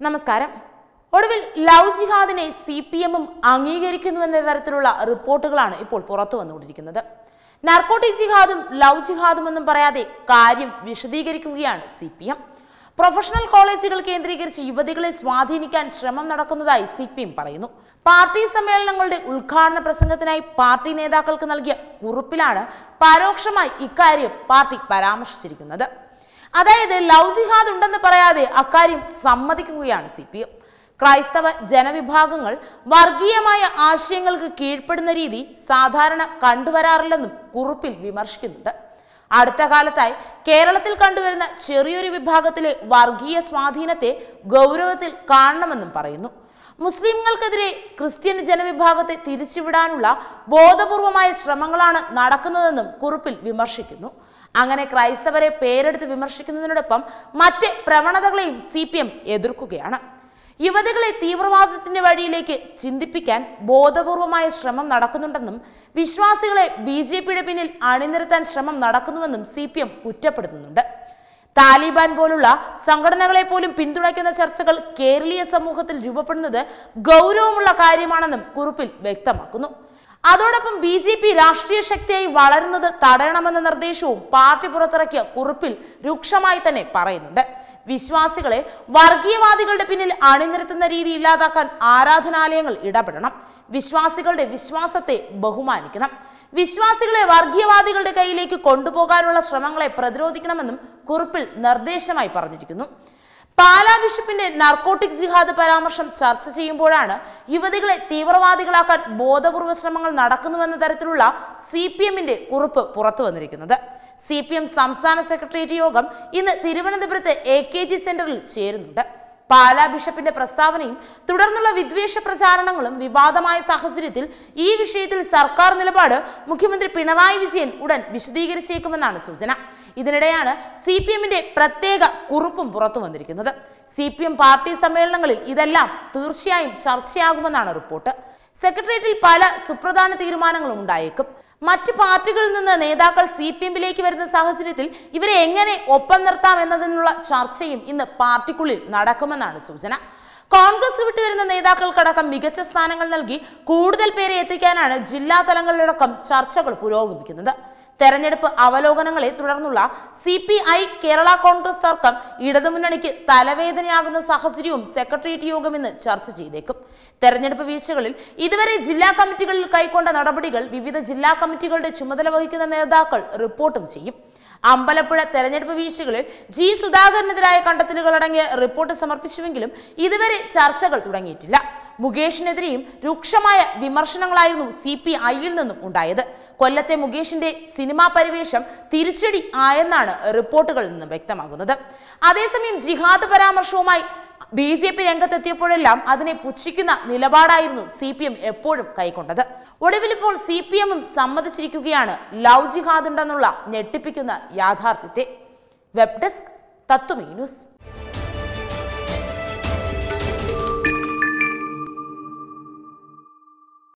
നമസ്കാരം ഒടുവിൽ love ജിഹാദിനെ C P എമ്മും അംഗീകരിക്കുന്നുവെന്ന തരത്തിലുള്ള റിപ്പോർട്ടുകളാണ് ഇപ്പോൾ പുറത്തു വന്നുകൊണ്ടിരിക്കുന്നത് നാർക്കോട്ടിക് ജിഹാദും ലവ് ജിഹാദും എന്നും പറയാതെ കാര്യം വിശദീകരിക്കുകയാണ് സി പി എം പ്രൊഫഷണൽ കോളേജുകൾ കേന്ദ്രീകരിച്ച് യുവതികളെ സ്വാധീനിക്കാൻ ശ്രമം നടക്കുന്നതായി സി പി എം പറയുന്നു പാർട്ടി സമ്മേളനങ്ങളുടെ ഉദ്ഘാടന പ്രസംഗത്തിനായി പാർട്ടി നേതാക്കൾക്ക് നൽകിയ കുറിപ്പിലാണ് പരോക്ഷമായി ഇക്കാര്യം പാർട്ടി പരാമർശിച്ചിരിക്കുന്നത് അതായത് ലവ് ജിഹാദ് ഉണ്ടെന്ന് പറയാതെ അക്കാര്യം സമ്മതിക്കുകയാണ് സി പി എം ക്രൈസ്തവ ജനവിഭാഗങ്ങൾ വർഗീയമായ ആശയങ്ങൾക്ക് കീഴ്പ്പെടുന്ന രീതി സാധാരണ കണ്ടുവരാറില്ലെന്നും കുറിപ്പിൽ വിമർശിക്കുന്നുണ്ട് അടുത്ത കാലത്തായി കേരളത്തിൽ കണ്ടുവരുന്ന ചെറിയൊരു വിഭാഗത്തിലെ വർഗീയ സ്വാധീനത്തെ ഗൗരവത്തിൽ കാണണമെന്നും പറയുന്നു മുസ്ലിംകൾക്കെതിരെ ക്രിസ്ത്യൻ ജനവിഭാഗത്തെ തിരിച്ചുവിടാനുള്ള ബോധപൂർവമായ ശ്രമങ്ങളാണ് നടക്കുന്നതെന്നും കുറിപ്പിൽ വിമർശിക്കുന്നു അങ്ങനെ ക്രൈസ്തവരെ പേരെടുത്ത് വിമർശിക്കുന്നതിനോടൊപ്പം മറ്റ് പ്രവണതകളെയും സി പി എം എതിർക്കുകയാണ് യുവതികളെ തീവ്രവാദത്തിന്റെ വഴിയിലേക്ക് ചിന്തിപ്പിക്കാൻ ബോധപൂർവമായ ശ്രമം നടക്കുന്നുണ്ടെന്നും വിശ്വാസികളെ ബി ജെ പിയുടെ പിന്നിൽ അണിനിരത്താൻ ശ്രമം നടക്കുന്നുവെന്നും സി പി എം കുറ്റപ്പെടുത്തുന്നുണ്ട് താലിബാൻ പോലുള്ള സംഘടനകളെ പോലും പിന്തുണയ്ക്കുന്ന ചർച്ചകൾ കേരളീയ സമൂഹത്തിൽ രൂപപ്പെടുന്നത് ഗൗരവമുള്ള കാര്യമാണെന്നും കുറിപ്പിൽ വ്യക്തമാക്കുന്നു അതോടൊപ്പം ബി ജെ പി രാഷ്ട്രീയ ശക്തിയായി വളരുന്നത് തടയണമെന്ന നിർദ്ദേശവും പാർട്ടി പുറത്തിറക്കിയ കുറിപ്പിൽ രൂക്ഷമായി തന്നെ പറയുന്നുണ്ട് വിശ്വാസികളെ വർഗീയവാദികളുടെ പിന്നിൽ അണിനിരത്തുന്ന രീതി ഇല്ലാതാക്കാൻ ആരാധനാലയങ്ങൾ ഇടപെടണം വിശ്വാസികളുടെ വിശ്വാസത്തെ ബഹുമാനിക്കണം വിശ്വാസികളെ വർഗീയവാദികളുടെ കയ്യിലേക്ക് കൊണ്ടുപോകാനുള്ള ശ്രമങ്ങളെ പ്രതിരോധിക്കണമെന്നും കുറിപ്പിൽ നിർദ്ദേശമായി പറഞ്ഞിരിക്കുന്നു പാലാ ബിഷപ്പിന്റെ നാർക്കോട്ടിക് ജിഹാദ് പരാമർശം ചർച്ച ചെയ്യുമ്പോഴാണ് യുവതികളെ തീവ്രവാദികളാക്കാൻ ബോധപൂർവ ശ്രമങ്ങൾ നടക്കുന്നുവെന്ന തരത്തിലുള്ള സി പി എമ്മിന്റെ കുറിപ്പ് പുറത്തു വന്നിരിക്കുന്നത് സി പി എം സംസ്ഥാന സെക്രട്ടേറിയറ്റ് യോഗം ഇന്ന് തിരുവനന്തപുരത്ത് എ കെ ജി സെന്ററിൽ ചേരുന്നുണ്ട് പാലാ ബിഷപ്പിന്റെ പ്രസ്താവനയും തുടർന്നുള്ള വിദ്വേഷ പ്രചാരണങ്ങളും വിവാദമായ സാഹചര്യത്തിൽ ഈ വിഷയത്തിൽ സർക്കാർ നിലപാട് മുഖ്യമന്ത്രി പിണറായി വിജയൻ ഉടൻ വിശദീകരിച്ചേക്കുമെന്നാണ് സൂചന ഇതിനിടെയാണ് സി പി എമ്മിന്റെ പ്രത്യേക കുറിപ്പും പുറത്തു വന്നിരിക്കുന്നത് സി പി എം പാർട്ടി സമ്മേളനങ്ങളിൽ ഇതെല്ലാം തീർച്ചയായും ചർച്ചയാകുമെന്നാണ് റിപ്പോർട്ട് സെക്രട്ടേറിയറ്റിൽ പല സുപ്രധാന തീരുമാനങ്ങളും ഉണ്ടായേക്കും മറ്റ് പാർട്ടികളിൽ നിന്ന് നേതാക്കൾ സി പി എമ്മിലേക്ക് വരുന്ന സാഹചര്യത്തിൽ ഇവരെ എങ്ങനെ ഒപ്പം നിർത്താം എന്നതിനുള്ള ചർച്ചയും ഇന്ന് പാർട്ടിക്കുള്ളിൽ നടക്കുമെന്നാണ് സൂചന കോൺഗ്രസ് വിട്ടുവരുന്ന നേതാക്കൾക്കടക്കം മികച്ച സ്ഥാനങ്ങൾ നൽകി കൂടുതൽ പേരെ എത്തിക്കാനാണ് ജില്ലാ തലങ്ങളിലടക്കം ചർച്ചകൾ പുരോഗമിക്കുന്നത് തെരഞ്ഞെടുപ്പ് അവലോകനങ്ങളെ തുടർന്നുള്ള C P I Kerala Congress തർക്കം ഇടതുമുന്നണിക്ക് തലവേദനയാകുന്ന സാഹചര്യവും സെക്രട്ടേറിയറ്റ് യോഗം ഇന്ന് ചർച്ച ചെയ്തേക്കും തെരഞ്ഞെടുപ്പ് വീഴ്ചകളിൽ ഇതുവരെ ജില്ലാ കമ്മിറ്റികളിൽ കൈക്കൊണ്ട നടപടികൾ വിവിധ ജില്ലാ കമ്മിറ്റികളുടെ ചുമതല വഹിക്കുന്ന നേതാക്കൾ റിപ്പോർട്ടും ചെയ്യും അമ്പലപ്പുഴ തെരഞ്ഞെടുപ്പ് വീഴ്ചകളിൽ ജി സുധാകരനെതിരായ കണ്ടെത്തലുകൾ അടങ്ങിയ റിപ്പോർട്ട് സമർപ്പിച്ചുവെങ്കിലും ഇതുവരെ ചർച്ചകൾ തുടങ്ങിയിട്ടില്ല മുകേഷിനെതിരെയും രൂക്ഷമായ വിമർശനങ്ങളായിരുന്നു സി പി ഐയിൽ നിന്നും ഉണ്ടായത് കൊല്ലത്തെ മുകേഷിന്റെ സിനിമാ പരിവേഷം തിരിച്ചടി ആയെന്നാണ് റിപ്പോർട്ടുകളിൽ നിന്ന് വ്യക്തമാകുന്നത് അതേസമയം ജിഹാദ് പരാമർശവുമായി ബി ജെ പി രംഗത്തെത്തിയപ്പോഴെല്ലാം അതിനെ പുച്ഛിക്കുന്ന നിലപാടായിരുന്നു സി പി എം എപ്പോഴും കൈക്കൊണ്ടത് ഒടുവിൽ ഇപ്പോൾ സി പി എമ്മും സമ്മതിച്ചിരിക്കുകയാണ് ലവ് ജിഹാദ് ഉണ്ടെന്നുള്ള ഞെട്ടിപ്പിക്കുന്ന യാഥാർത്ഥ്യത്തെ വെബ് ഡെസ്ക് തത്വമീ ന്യൂസ്